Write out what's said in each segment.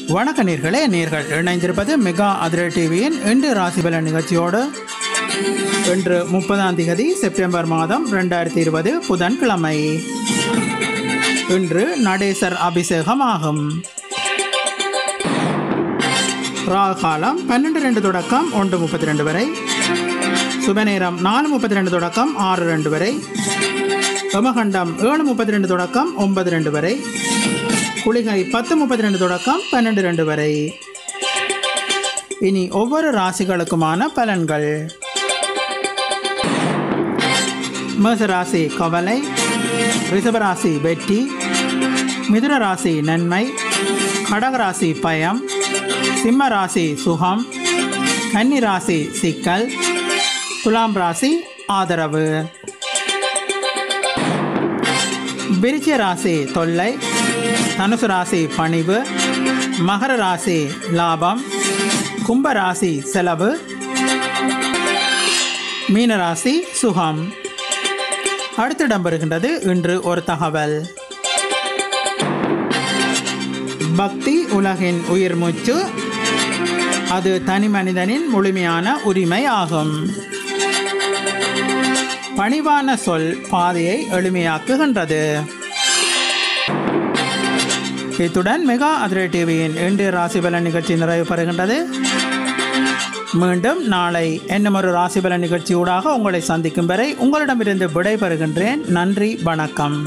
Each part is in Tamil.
வணக்க நேர்களே நேர்கள் இணைந்திருப்பது மெகா அதிர டிவியின் இன்று ராசிபலன் நிகழ்ச்சியோடு இன்று முப்பதாம் திகதி செப்டம்பர் மாதம் ரெண்டாயிரத்தி இருபது புதன்கிழமை இன்று நடேசர் அபிஷேகம் ஆகும் ராகாலம் பன்னெண்டு ரெண்டு தொடக்கம் ஒன்று முப்பத்தி ரெண்டு வரை சுபநேரம் நாலு முப்பத்தி ரெண்டு தொடக்கம் ஆறு ரெண்டு வரை யமகண்டம் ஏழு முப்பத்தி ரெண்டு தொடக்கம் ஒன்பது ரெண்டு வரை குளிகை பத்து முப்பத்தி ரெண்டு தொடக்கம் பன்னெண்டு ரெண்டு வரை இனி ஒவ்வொரு ராசிகளுக்குமான பலன்கள் மேசராசி கவலை ரிஷபராசி வெற்றி மிதுன ராசி நன்மை கடகராசி பயம் சிம்ம ராசி சுகம் கன்னி ராசி சிக்கல் துலாம் ராசி ஆதரவு விருச்சிக ராசி தொல்லை தனுசு ராசி பணிவு மகர ராசி லாபம் கும்ப ராசி செலவு மீன ராசி சுகம் அடுத்து இடம்பெறுகின்றது இன்று ஒரு தகவல் பக்தி உலகின் உயிர் மூச்சு அது தனி மனிதனின் முழுமையான உரிமை ஆகும் பணிவான சொல் பாதையை எளிமையாக்குகின்றது இத்துடன் மெகா அதிரை டிவியின் இன்றைய ராசிபலன் நிகழ்ச்சி நிறைவு பெறுகின்றது மீண்டும் நாளை என்னும் ஒரு ராசிபலன் நிகழ்ச்சியூடாக உங்களை சந்திக்கும் வரை உங்களிடமிருந்து விடைபெறுகின்றேன் நன்றி வணக்கம்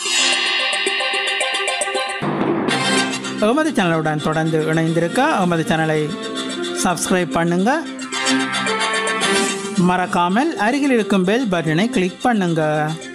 எமது சேனலுடன் தொடர்ந்து இணைந்திருக்க எமது சேனலை சப்ஸ்கிரைப் பண்ணுங்க மறக்காமல் அருகில் இருக்கும் பெல் பட்டனை கிளிக் பண்ணுங்க